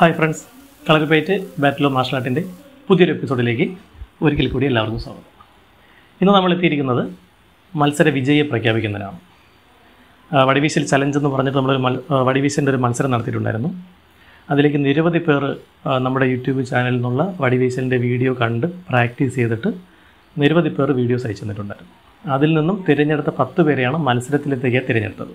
hi friends Kalaripayattu battle of martial ആർട്ടിൻ്റെ പുതിയൊരു എപ്പിസോഡിലേക്ക് ഒരിക്കൽ കൂടി എല്ലാവർക്കും സ്വാഗതം ഇന്ന് നമ്മൾ എത്തിയിരിക്കുന്നത് മത്സര വിജയെ പ്രഖ്യാപിക്കുന്നതിനാണ് ആ, വടിവീശൽ ചലഞ്ച് എന്ന് പറഞ്ഞിട്ട് നമ്മളൊരു മൽ ആ, വടിവീശലിൻ്റെ ഒരു മത്സരം നടത്തിയിട്ടുണ്ടായിരുന്നു അതിലേക്ക് നിരവധി പേർ ആ, നമ്മുടെ യൂട്യൂബ് ചാനലിൽ നിന്നുള്ള വടിവീശലിൻ്റെ വീഡിയോ കണ്ട് പ്രാക്ടീസ് ചെയ്തിട്ട് നിരവധി പേർ വീഡിയോസ് അയച്ചു തന്നിട്ടുണ്ടായിരുന്നു അതിൽ നിന്നും തിരഞ്ഞെടുത്ത പത്ത് പേരെയാണ് മത്സരത്തിലേക്ക് തിരഞ്ഞെടുത്തത്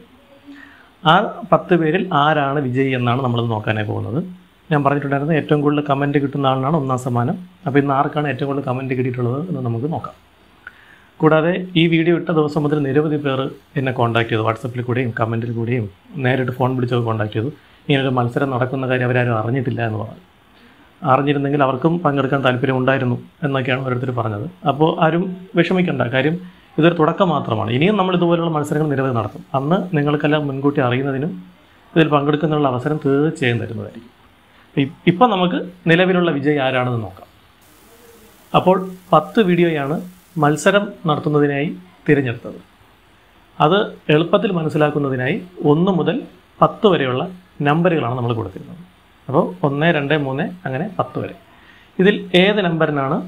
ആ പത്ത് പേരിൽ ആരാണ് വിജയി എന്നാണ് നമ്മൾ നോക്കാനായി പോകുന്നത് ഞാൻ പറഞ്ഞിട്ടുണ്ടായിരുന്നു ഏറ്റവും കൂടുതൽ കമൻറ്റ് കിട്ടുന്ന ആളിനാണ് ഒന്നാം സമ്മാനം അപ്പോൾ ഇന്ന് ആർക്കാണ് ഏറ്റവും കൂടുതൽ കമൻറ്റ് കിട്ടിയിട്ടുള്ളത് എന്ന് നമുക്ക് നോക്കാം കൂടാതെ ഈ വീഡിയോ ഇട്ട ദിവസം മുതൽ നിരവധി പേർ എന്നെ കോൺടാക്ട് ചെയ്തു വാട്സപ്പിൽ കൂടെയും കമൻറ്റിൽ കൂടെയും നേരിട്ട് ഫോൺ വിളിച്ചൊക്കെ കോൺടാക്ട് ചെയ്തു ഇങ്ങനൊരു മത്സരം നടക്കുന്ന കാര്യം അവരാരും അറിഞ്ഞിട്ടില്ല എന്ന് പറഞ്ഞു അറിഞ്ഞിരുന്നെങ്കിൽ അവർക്കും പങ്കെടുക്കാൻ താല്പര്യം ഉണ്ടായിരുന്നു എന്നൊക്കെയാണ് ഓരോരുത്തർ പറഞ്ഞത് അപ്പോൾ ആരും വിഷമിക്കേണ്ട കാര്യം ഇതൊരു തുടക്കം മാത്രമാണ് ഇനിയും നമ്മൾ ഇതുപോലുള്ള മത്സരങ്ങൾ നിരവധി നടത്തും അന്ന് നിങ്ങൾക്കെല്ലാം മുൻകൂട്ടി അറിയുന്നതിനും ഇതിൽ പങ്കെടുക്കുന്നതിനുള്ള അവസരം തീർച്ചയായും തരുന്നതായിരിക്കും ഇ- ഇപ്പം നമുക്ക് നിലവിലുള്ള വിജയി ആരാണെന്ന് നോക്കാം അപ്പോൾ പത്ത് വീഡിയോയാണ് മത്സരം നടത്തുന്നതിനായി തിരഞ്ഞെടുത്തത് അത് എളുപ്പത്തിൽ മനസ്സിലാക്കുന്നതിനായി ഒന്ന് മുതൽ പത്ത് വരെയുള്ള നമ്പറുകളാണ് നമ്മൾ കൊടുത്തിരുന്നത് അപ്പോൾ ഒന്ന് രണ്ട് മൂന്ന് അങ്ങനെ പത്ത് വരെ ഇതിൽ ഏത് നമ്പറിനാണ്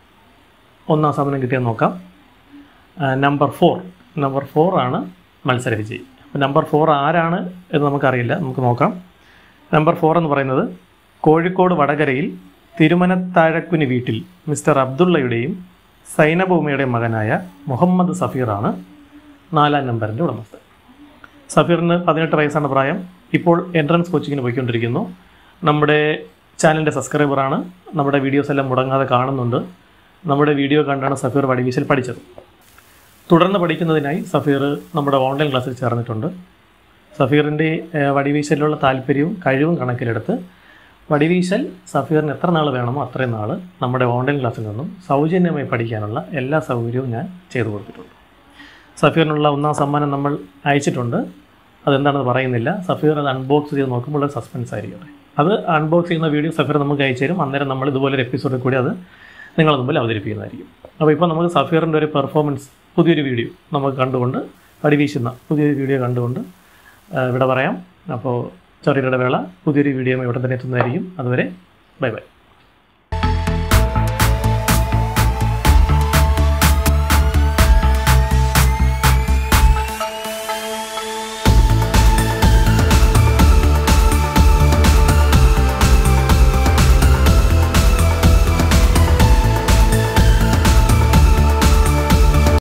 ഒന്നാം സമ്മാനം കിട്ടിയെന്ന് നോക്കാം ആ, നമ്പർ ഫോർ നമ്പർ ഫോർ ആണ് മത്സര വിജയി അപ്പോൾ നമ്പർ ഫോർ ആരാണ് എന്ന് നമുക്കറിയില്ല നമുക്ക് നോക്കാം നമ്പർ ഫോർ എന്ന് പറയുന്നത് കോഴിക്കോട് വടകരയിൽ തിരുമനത്താഴക്കുനി വീട്ടിൽ മിസ്റ്റർ അബ്ദുള്ളയുടെയും സൈനബ ഉമയുടെയും മകനായ മുഹമ്മദ് സഫീറാണ് നാലാം നമ്പറിൻ്റെ ഉടമസ്ഥൻ സഫീറിന് പതിനെട്ട് വയസ്സാണ് പ്രായം ഇപ്പോൾ എൻട്രൻസ് കോച്ചിങ്ങിന് പോയിക്കൊണ്ടിരിക്കുന്നു നമ്മുടെ ചാനലിൻ്റെ സബ്സ്ക്രൈബറാണ് നമ്മുടെ വീഡിയോസ് എല്ലാം മുടങ്ങാതെ കാണുന്നുണ്ട് നമ്മുടെ വീഡിയോ കണ്ടാണ് സഫീർ വടിവീശൽ പഠിച്ചത് തുടർന്ന് പഠിക്കുന്നതിനായി സഫീർ നമ്മുടെ ഓൺലൈൻ ക്ലാസ്സിൽ ചേർന്നിട്ടുണ്ട് സഫീറിൻ്റെ ഏഹ്, വടിവീശലിലുള്ള താല്പര്യവും കഴിവും കണക്കിലെടുത്ത് വടിവീശൽ സഫീറിന് എത്ര നാൾ വേണമോ അത്രയും നാൾ നമ്മുടെ ഓൺലൈൻ ക്ലാസ്സിൽ നിന്നും സൗജന്യമായി പഠിക്കാനുള്ള എല്ലാ സൗകര്യവും ഞാൻ ചെയ്തു കൊടുത്തിട്ടുണ്ട് സഫീറിനുള്ള ഒന്നാം സമ്മാനം നമ്മൾ അയച്ചിട്ടുണ്ട് അതെന്താണെന്ന് പറയുന്നില്ല സഫീർ അത് അൺബോക്സ് ചെയ്ത് നോക്കുമ്പോൾ ഒരു സസ്പെൻസ് ആയിരിക്കട്ടെ അത് അൺബോക്സ് ചെയ്യുന്ന വീഡിയോ സഫീർ നമുക്ക് അയച്ചു തരും അന്നേരം നമ്മൾ ഇതുപോലൊരു എപ്പിസോഡിൽ കൂടി അത് നിങ്ങളുടെ മുമ്പിൽ അവതരിപ്പിക്കുന്നതായിരിക്കും അപ്പോൾ ഇപ്പോൾ നമുക്ക് സഫീറിൻ്റെ ഒരു പെർഫോമൻസ് പുതിയൊരു വീഡിയോ നമുക്ക് കണ്ടുകൊണ്ട് വടിവീശുന്ന പുതിയൊരു വീഡിയോ കണ്ടുകൊണ്ട് ആ, ഇവിടെ പറയാം അപ്പോൾ ചെറിയൊരു ഇടവേള പുതിയൊരു വീഡിയോ ഇവിടെ തന്നെ എത്തുന്നതായിരിക്കും അതുവരെ ബൈ ബൈ